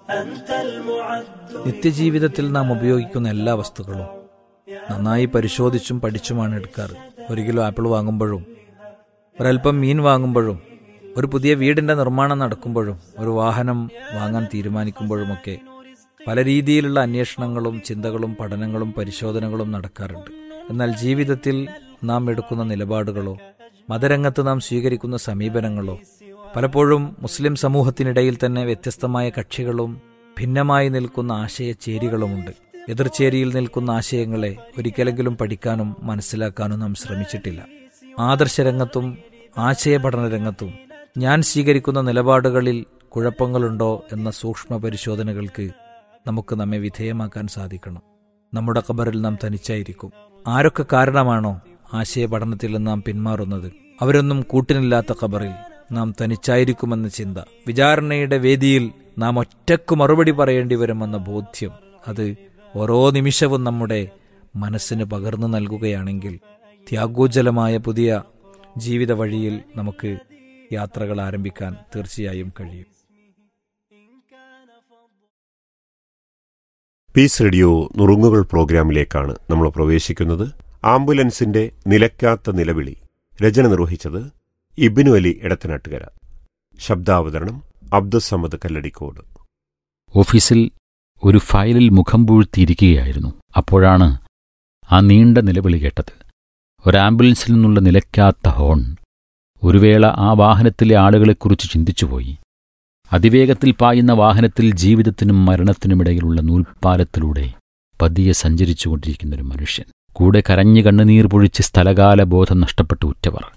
നിത്യജീവിതത്തിൽ നാം ഉപയോഗിക്കുന്ന എല്ലാ വസ്തുക്കളും നന്നായി പരിശോധിച്ചും പഠിച്ചുമാണ് എടുക്കാറ് ഒരു കിലോ ആപ്പിൾ വാങ്ങുമ്പോഴും ഒരൽപ്പം മീൻ വാങ്ങുമ്പോഴും ഒരു പുതിയ വീടിന്റെ നിർമ്മാണം നടക്കുമ്പോഴും ഒരു വാഹനം വാങ്ങാൻ തീരുമാനിക്കുമ്പോഴുമൊക്കെ പല രീതിയിലുള്ള അന്വേഷണങ്ങളും ചിന്തകളും പഠനങ്ങളും പരിശോധനകളും നടക്കാറുണ്ട് എന്നാൽ ജീവിതത്തിൽ നാം എടുക്കുന്ന നിലപാടുകളോ മതരംഗത്ത് നാം സ്വീകരിക്കുന്ന സമീപനങ്ങളോ പലപ്പോഴും മുസ്ലിം സമൂഹത്തിനിടയിൽ തന്നെ വ്യത്യസ്തമായ കക്ഷികളും ഭിന്നമായി നിൽക്കുന്ന ആശയചേരികളുമുണ്ട് എതിർചേരിയിൽ നിൽക്കുന്ന ആശയങ്ങളെ ഒരിക്കലെങ്കിലും പഠിക്കാനും മനസ്സിലാക്കാനും നാം ശ്രമിച്ചിട്ടില്ല ആദർശരംഗത്തും ആശയപഠന രംഗത്തും ഞാൻ സ്വീകരിക്കുന്ന നിലപാടുകളിൽ കുഴപ്പങ്ങളുണ്ടോ എന്ന സൂക്ഷ്മ പരിശോധനകൾക്ക് നമുക്ക് നമ്മെ വിധേയമാക്കാൻ സാധിക്കണം നമ്മുടെ ഖബറിൽ നാം തനിച്ചായിരിക്കും ആരൊക്കെ കാരണമാണോ ആശയപഠനത്തിൽ നാം പിന്മാറുന്നത് അവരൊന്നും കൂട്ടിനില്ലാത്ത ഖബറിൽ നാം തനിച്ചായിരിക്കുമെന്ന ചിന്ത വിചാരണയുടെ വേദിയിൽ നാം ഒറ്റക്ക് മറുപടി പറയേണ്ടി വരുമെന്ന ബോധ്യം അത് ഓരോ നിമിഷവും നമ്മുടെ മനസ്സിന് പകർന്നു നൽകുകയാണെങ്കിൽ ത്യാഗോജ്ജലമായ പുതിയ ജീവിത വഴിയിൽ നമുക്ക് യാത്രകൾ ആരംഭിക്കാൻ തീർച്ചയായും കഴിയും പീസ് റേഡിയോ നുറുങ്ങുകൾ പ്രോഗ്രാമിലേക്കാണ് നമ്മൾ പ്രവേശിക്കുന്നത് ആംബുലൻസിന്റെ നിലയ്ക്കാത്ത നിലവിളി രചന നിർവഹിച്ചത് ഇബിനു അലി എടത്തനാട്ടുകര ശബ്ദാവതരണം അബ്ദുസമ്മദ് കല്ലടിക്കോട് ഓഫീസിൽ ഒരു ഫയലിൽ മുഖം പൂഴ്ത്തിയിരിക്കുകയായിരുന്നു അപ്പോഴാണ് ആ നീണ്ട നിലവിളി കേട്ടത് ഒരു ആംബുലൻസിൽ നിന്നുള്ള നിലയ്ക്കാത്ത ഹോൺ ഒരു വേള ആ വാഹനത്തിലെ ആളുകളെക്കുറിച്ച് ചിന്തിച്ചുപോയി അതിവേഗത്തിൽ പായുന്ന വാഹനത്തിൽ ജീവിതത്തിനും മരണത്തിനുമിടയിലുള്ള നൂൽപ്പാലത്തിലൂടെ പതിയെ സഞ്ചരിച്ചുകൊണ്ടിരിക്കുന്ന ഒരു മനുഷ്യൻ കൂടെ കരഞ്ഞു കണ്ണുനീർ പൊഴിച്ച് സ്ഥലകാല ബോധം നഷ്ടപ്പെട്ടു ഉറ്റവർ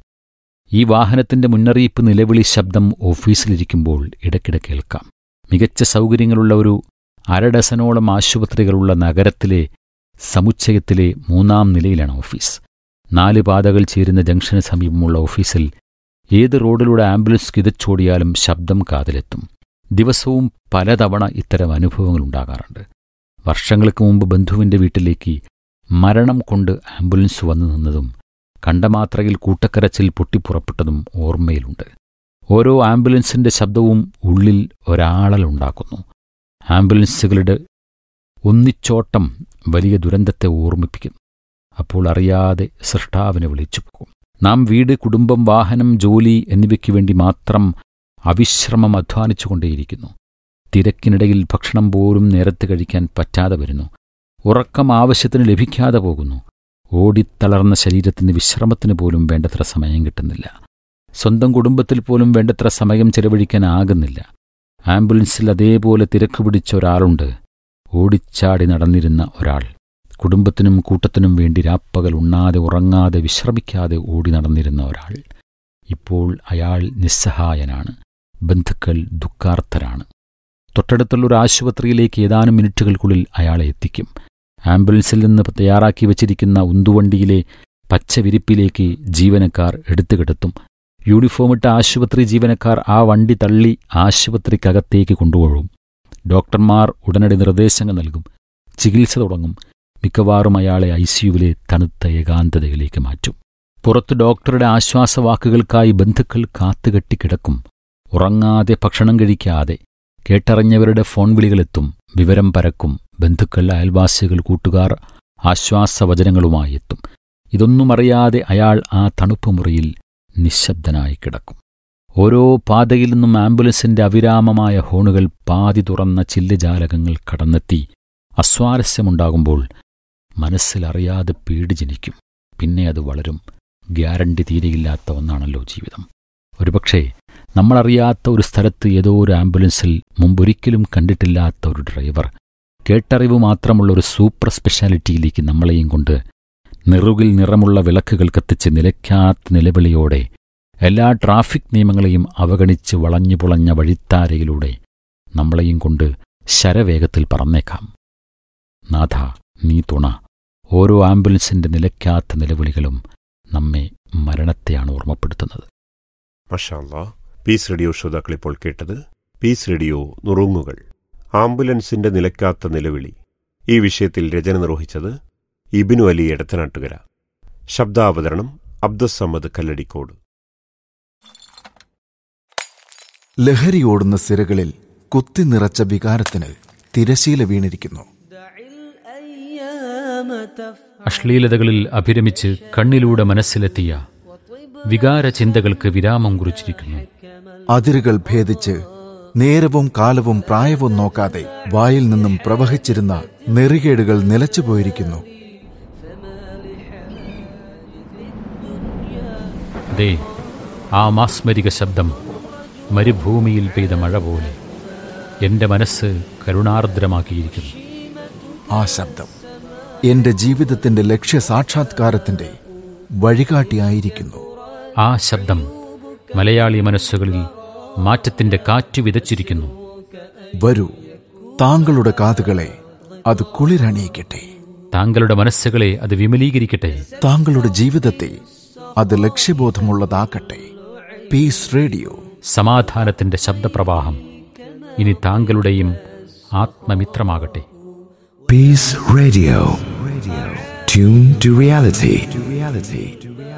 ഈ വാഹനത്തിന്റെ മുന്നറിയിപ്പ് നിലവിളി ശബ്ദം ഓഫീസിലിരിക്കുമ്പോൾ ഇടയ്ക്കിടെ കേൾക്കാം മികച്ച സൗകര്യങ്ങളുള്ള ഒരു അരഡസനോളം ആശുപത്രികളുള്ള നഗരത്തിലെ സമുച്ചയത്തിലെ മൂന്നാം നിലയിലാണ് ഓഫീസ് നാല് പാതകൾ ചേരുന്ന ജംഗ്ഷന് സമീപമുള്ള ഓഫീസിൽ ഏത് റോഡിലൂടെ ആംബുലൻസ് കിതച്ചോടിയാലും ശബ്ദം കാതിലെത്തും ദിവസവും പലതവണ ഇത്തരം അനുഭവങ്ങൾ ഉണ്ടാകാറുണ്ട് വർഷങ്ങൾക്ക് മുമ്പ് ബന്ധുവിന്റെ വീട്ടിലേക്ക് മരണം കൊണ്ട് ആംബുലൻസ് വന്നു നിന്നതും കണ്ടമാത്രയിൽ കൂട്ടക്കരച്ചിൽ പൊട്ടിപ്പുറപ്പെട്ടതും ഓർമ്മയിലുണ്ട് ഓരോ ആംബുലൻസിന്റെ ശബ്ദവും ഉള്ളിൽ ഒരാളലുണ്ടാക്കുന്നു ആംബുലൻസുകളുടെ ഒന്നിച്ചോട്ടം വലിയ ദുരന്തത്തെ ഓർമ്മിപ്പിക്കുന്നു അപ്പോൾ അറിയാതെ സൃഷ്ടാവിനെ വിളിച്ചു പോകും നാം വീട് കുടുംബം വാഹനം ജോലി എന്നിവയ്ക്ക് വേണ്ടി മാത്രം അവിശ്രമം അധ്വാനിച്ചുകൊണ്ടേയിരിക്കുന്നു തിരക്കിനിടയിൽ ഭക്ഷണം പോലും നേരത്തെ കഴിക്കാൻ പറ്റാതെ വരുന്നു ഉറക്കം ആവശ്യത്തിന് ലഭിക്കാതെ പോകുന്നു ഓടിത്തളർന്ന ശരീരത്തിന് വിശ്രമത്തിന് പോലും വേണ്ടത്ര സമയം കിട്ടുന്നില്ല സ്വന്തം കുടുംബത്തിൽ പോലും വേണ്ടത്ര സമയം ചെലവഴിക്കാനാകുന്നില്ല ആംബുലൻസിൽ അതേപോലെ തിരക്ക് പിടിച്ച ഒരാളുണ്ട് ഓടിച്ചാടി നടന്നിരുന്ന ഒരാൾ കുടുംബത്തിനും കൂട്ടത്തിനും വേണ്ടി രാപ്പകൽ ഉണ്ണാതെ ഉറങ്ങാതെ വിശ്രമിക്കാതെ ഓടി നടന്നിരുന്ന ഒരാൾ ഇപ്പോൾ അയാൾ നിസ്സഹായനാണ് ബന്ധുക്കൾ ദുഃഖാർത്ഥരാണ് തൊട്ടടുത്തുള്ള ഒരു ആശുപത്രിയിലേക്ക് ഏതാനും മിനിറ്റുകൾക്കുള്ളിൽ അയാളെ എത്തിക്കും ആംബുലൻസിൽ നിന്ന് തയ്യാറാക്കി വച്ചിരിക്കുന്ന ഉന്തുവണ്ടിയിലെ പച്ച വിരിപ്പിലേക്ക് ജീവനക്കാർ എടുത്തുകിടത്തും യൂണിഫോമിട്ട ആശുപത്രി ജീവനക്കാർ ആ വണ്ടി തള്ളി ആശുപത്രിക്കകത്തേക്ക് കൊണ്ടുപോകും ഡോക്ടർമാർ ഉടനടി നിർദ്ദേശങ്ങൾ നൽകും ചികിത്സ തുടങ്ങും മിക്കവാറും അയാളെ ഐസിയുവിലെ തണുത്ത ഏകാന്തതയിലേക്ക് മാറ്റും പുറത്ത് ഡോക്ടറുടെ ആശ്വാസവാക്കുകൾക്കായി ബന്ധുക്കൾ കാത്തുകെട്ടി കിടക്കും ഉറങ്ങാതെ ഭക്ഷണം കഴിക്കാതെ കേട്ടറിഞ്ഞവരുടെ ഫോൺ വിളികളെത്തും വിവരം പരക്കും ബന്ധുക്കൾ അയൽവാസികൾ കൂട്ടുകാർ ആശ്വാസവചനങ്ങളുമായി എത്തും ഇതൊന്നും അറിയാതെ അയാൾ ആ തണുപ്പ് മുറിയിൽ നിശബ്ദനായി കിടക്കും ഓരോ പാതയിൽ നിന്നും ആംബുലൻസിന്റെ അവിരാമമായ ഹോണുകൾ പാതി തുറന്ന ചില്ലുജാലകങ്ങൾ കടന്നെത്തി അസ്വാരസ്യമുണ്ടാകുമ്പോൾ മനസ്സിലറിയാതെ പേടി ജനിക്കും പിന്നെ അത് വളരും ഗ്യാരണ്ടി തീരെയില്ലാത്ത ഒന്നാണല്ലോ ജീവിതം ഒരുപക്ഷേ നമ്മളറിയാത്ത ഒരു സ്ഥലത്ത് ഏതോ ഒരു ആംബുലൻസിൽ മുമ്പൊരിക്കലും കണ്ടിട്ടില്ലാത്ത ഒരു ഡ്രൈവർ കേട്ടറിവ് മാത്രമുള്ള ഒരു സൂപ്പർ സ്പെഷ്യാലിറ്റിയിലേക്ക് നമ്മളെയും കൊണ്ട് നിറുകിൽ നിറമുള്ള വിളക്കുകൾ കത്തിച്ച് നിലയ്ക്കാത്ത നിലവിളിയോടെ എല്ലാ ട്രാഫിക് നിയമങ്ങളെയും അവഗണിച്ച് വളഞ്ഞുപുളഞ്ഞ വഴിത്താരയിലൂടെ നമ്മളെയും കൊണ്ട് ശരവേഗത്തിൽ പറന്നേക്കാം നാഥ നീ തുണ ഓരോ ആംബുലൻസിന്റെ നിലയ്ക്കാത്ത നിലവിളികളും നമ്മെ മരണത്തെയാണ് ഓർമ്മപ്പെടുത്തുന്നത് മഷാല്ല പീസ് റേഡിയോ ശ്രോതാക്കൾ ഇപ്പോൾ കേട്ടത് പീസ് റേഡിയോ നുറുങ്ങുകൾ ആംബുലൻസിന്റെ നിലയ്ക്കാത്ത നിലവിളി ഈ വിഷയത്തിൽ രചന നിർവഹിച്ചത് ഇബിനു അലി എടത്തനാട്ടുകര ശബ്ദാവതരണം അബ്ദുസമ്മദ് കല്ലടിക്കോട് ലഹരിയോടുന്ന സിരകളിൽ കുത്തി നിറച്ച വികാരത്തിന് തിരശീല വീണിരിക്കുന്നു അശ്ലീലതകളിൽ അഭിരമിച്ച് കണ്ണിലൂടെ മനസ്സിലെത്തിയ വികാര ചിന്തകൾക്ക് വിരാമം കുറിച്ചിരിക്കുന്നു അതിരുകൾ ഭേദിച്ച് നേരവും കാലവും പ്രായവും നോക്കാതെ വായിൽ നിന്നും പ്രവഹിച്ചിരുന്ന നെറികേടുകൾ നിലച്ചുപോയിരിക്കുന്നു ദേ ആ മാസ്മരിക ശബ്ദം മരുഭൂമിയിൽ പെയ്ത മഴ പോലെ എന്റെ മനസ്സ് കരുണാർദ്രമാക്കിയിരിക്കുന്നു ആ ശബ്ദം എന്റെ ജീവിതത്തിന്റെ ലക്ഷ്യ സാക്ഷാത്കാരത്തിന്റെ വഴികാട്ടിയായിരിക്കുന്നു ആ ശബ്ദം മലയാളി മനസ്സുകളിൽ മാറ്റത്തിന്റെ കാറ്റ് വിതച്ചിരിക്കുന്നു വരൂ താങ്കളുടെ കാതുകളെ അത് കുളിരണിയിക്കട്ടെ താങ്കളുടെ മനസ്സുകളെ അത് വിമലീകരിക്കട്ടെ താങ്കളുടെ ജീവിതത്തെ അത് ലക്ഷ്യബോധമുള്ളതാക്കട്ടെ പീസ് റേഡിയോ സമാധാനത്തിന്റെ ശബ്ദപ്രവാഹം ഇനി താങ്കളുടെയും ആത്മമിത്രമാകട്ടെ Peace Radio. Radio. Tune to reality. To reality.